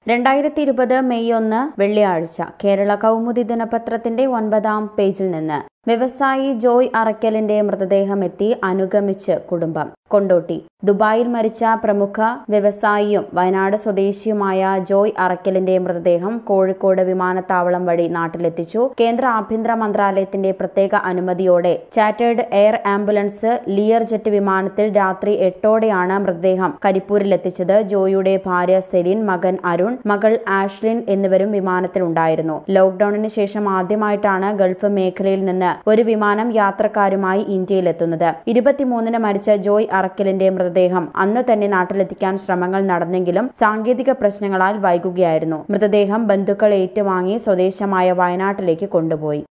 രണ്ടായിരത്തി ഇരുപത് മെയ് ഒന്ന് വെള്ളിയാഴ്ച കേരള കൗമുദി ദിനപത്രത്തിന്റെ ഒൻപതാം പേജിൽ നിന്ന് വ്യവസായി ജോയ് അറക്കലിന്റെ മൃതദേഹം എത്തി അനുഗമിച്ച് കുടുംബം കൊണ്ടോട്ടി ദുബായിൽ മരിച്ച പ്രമുഖ വ്യവസായിയും വയനാട് സ്വദേശിയുമായ ജോയ് അറക്കലിന്റെ മൃതദേഹം കോഴിക്കോട് വിമാനത്താവളം വഴി നാട്ടിലെത്തിച്ചു കേന്ദ്ര ആഭ്യന്തര മന്ത്രാലയത്തിന്റെ പ്രത്യേക അനുമതിയോടെ ചാറ്റേഡ് എയർ ആംബുലൻസ് ലിയർ ജെറ്റ് വിമാനത്തിൽ രാത്രി എട്ടോടെയാണ് മൃതദേഹം കരിപ്പൂരിലെത്തിച്ചത് ജോയിയുടെ ഭാര്യ സെലിൻ മകൻ അരുൺ മകൾ ആഷ്ലിൻ എന്നിവരും വിമാനത്തിലുണ്ടായിരുന്നു ലോക്ഡൌണിന് ശേഷം ആദ്യമായിട്ടാണ് ഗൾഫ് മേഖലയിൽ നിന്ന് ഒരു വിമാനം യാത്രക്കാരുമായി ഇന്ത്യയിലെത്തുന്നത് ഇരുപത്തിമൂന്നിന് മരിച്ച ജോയ് അറക്കലിന്റെ മൃതദേഹം അന്ന് തന്നെ നാട്ടിലെത്തിക്കാൻ ശ്രമങ്ങൾ നടന്നെങ്കിലും സാങ്കേതിക പ്രശ്നങ്ങളാൽ വൈകുകയായിരുന്നു മൃതദേഹം ബന്ധുക്കൾ ഏറ്റുവാങ്ങി സ്വദേശമായ വയനാട്ടിലേക്ക് കൊണ്ടുപോയി